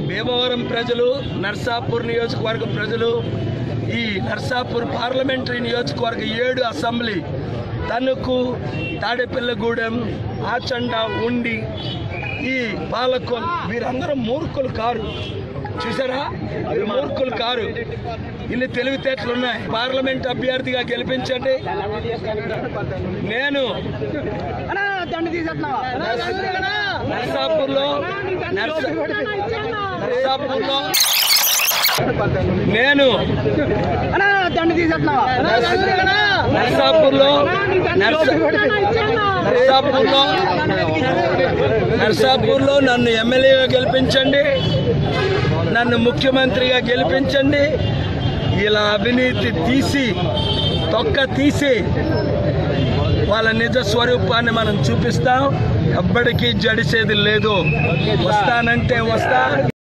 భీమవరం ప్రజలు నర్సాపూర్ నియోజకవర్గ ప్రజలు ఈ నర్సాపూర్ పార్లమెంటరీ నియోజకవర్గ ఏడు అసెంబ్లీ తణుకు తాడేపల్లిగూడెం ఆచండ ఉండి ఈ పాలకొల్ వీరందరూ మూర్ఖులు కారు చూసారా వీరు మూర్ఖులు కారు ఇన్ని తెలివితేటలు ఉన్నాయి పార్లమెంట్ అభ్యర్థిగా గెలిపించండి నేను నర్సాపూర్లో నర్సా నర్సాపూర్లో నేను నర్సాపూర్లో నర్సా నర్సాపూర్లో నర్సాపూర్లో నన్ను ఎమ్మెల్యేగా గెలిపించండి నన్ను ముఖ్యమంత్రిగా గెలిపించండి ఇలా అవినీతి తీసి తొక్క తీసి వాళ్ళ నిజ స్వరూపాన్ని మనం చూపిస్తాం ఎవ్వడికి జడిసేది లేదు వస్తానంటే వస్తా